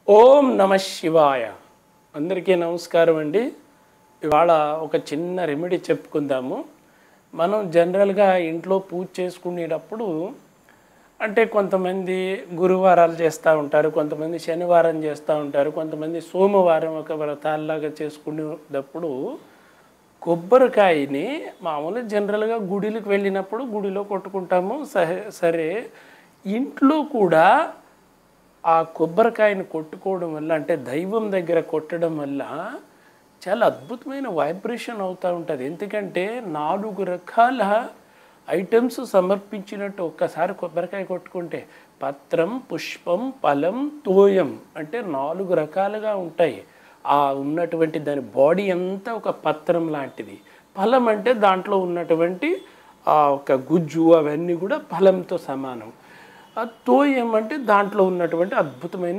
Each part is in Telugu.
ఓం నమ శివాయ అందరికీ నమస్కారం అండి ఇవాళ ఒక చిన్న రెమెడీ చెప్పుకుందాము మనం జనరల్గా ఇంట్లో పూజ చేసుకునేటప్పుడు అంటే కొంతమంది గురువారాలు చేస్తూ ఉంటారు కొంతమంది శనివారం చేస్తూ ఉంటారు కొంతమంది సోమవారం ఒక వ్రతాల్లాగా చేసుకునేటప్పుడు కొబ్బరికాయని మామూలు జనరల్గా గుడిలకు వెళ్ళినప్పుడు గుడిలో కొట్టుకుంటాము సరే సరే ఇంట్లో కూడా ఆ కొబ్బరికాయని కొట్టుకోవడం వల్ల అంటే దైవం దగ్గర కొట్టడం వల్ల చాలా అద్భుతమైన వైబ్రేషన్ అవుతూ ఉంటుంది ఎందుకంటే నాలుగు రకాల ఐటమ్స్ సమర్పించినట్టు ఒక్కసారి కొబ్బరికాయ కొట్టుకుంటే పత్రం పుష్పం ఫలం తోయం అంటే నాలుగు రకాలుగా ఉంటాయి ఆ ఉన్నటువంటి దాని బాడీ అంతా ఒక పత్రం లాంటిది ఫలం అంటే దాంట్లో ఉన్నటువంటి ఆ ఒక గుజ్జు అవన్నీ కూడా ఫలంతో సమానం ఆ తోయం అంటే దాంట్లో ఉన్నటువంటి అద్భుతమైన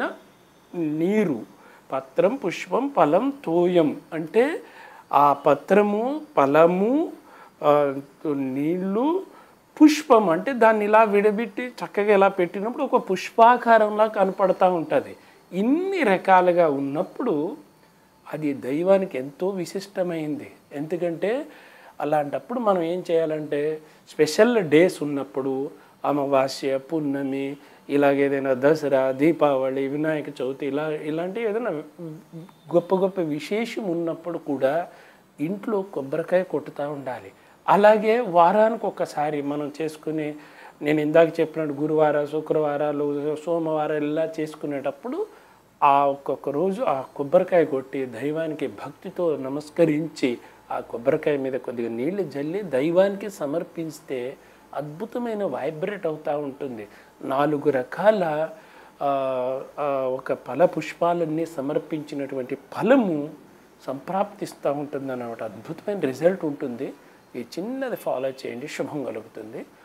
నీరు పత్రం పుష్పం ఫలం తోయం అంటే ఆ పత్రము ఫలము ఆ, నీళ్ళు పుష్పం అంటే దాన్ని ఇలా విడబెట్టి చక్కగా ఇలా పెట్టినప్పుడు ఒక పుష్పాకారంలా కనపడతా ఉంటుంది ఇన్ని రకాలుగా ఉన్నప్పుడు అది దైవానికి ఎంతో విశిష్టమైంది ఎందుకంటే అలాంటప్పుడు మనం ఏం చేయాలంటే స్పెషల్ డేస్ ఉన్నప్పుడు అమావాస్య పున్నమి ఇలాగ ఏదైనా దసరా దీపావళి వినాయక చవితి ఇలా ఇలాంటి ఏదైనా గొప్ప గొప్ప విశేషం ఉన్నప్పుడు కూడా ఇంట్లో కొబ్బరికాయ కొట్టుతూ ఉండాలి అలాగే వారానికి ఒకసారి మనం చేసుకునే నేను ఇందాక చెప్పినట్టు గురువార శుక్రవారాలు సోమవారాలు ఇలా చేసుకునేటప్పుడు ఆ ఒక్కొక్క రోజు ఆ కొబ్బరికాయ కొట్టి దైవానికి భక్తితో నమస్కరించి ఆ కొబ్బరికాయ మీద కొద్దిగా నీళ్లు జల్లి దైవానికి సమర్పిస్తే అద్భుతమైన వైబ్రేట్ అవుతూ ఉంటుంది నాలుగు రకాల ఆ, ఆ, ఒక ఫల పుష్పాలన్నీ సమర్పించినటువంటి ఫలము సంప్రాప్తిస్తూ ఉంటుంది అన్నమాట అద్భుతమైన రిజల్ట్ ఉంటుంది ఈ చిన్నది ఫాలో చేయండి శుభం కలుగుతుంది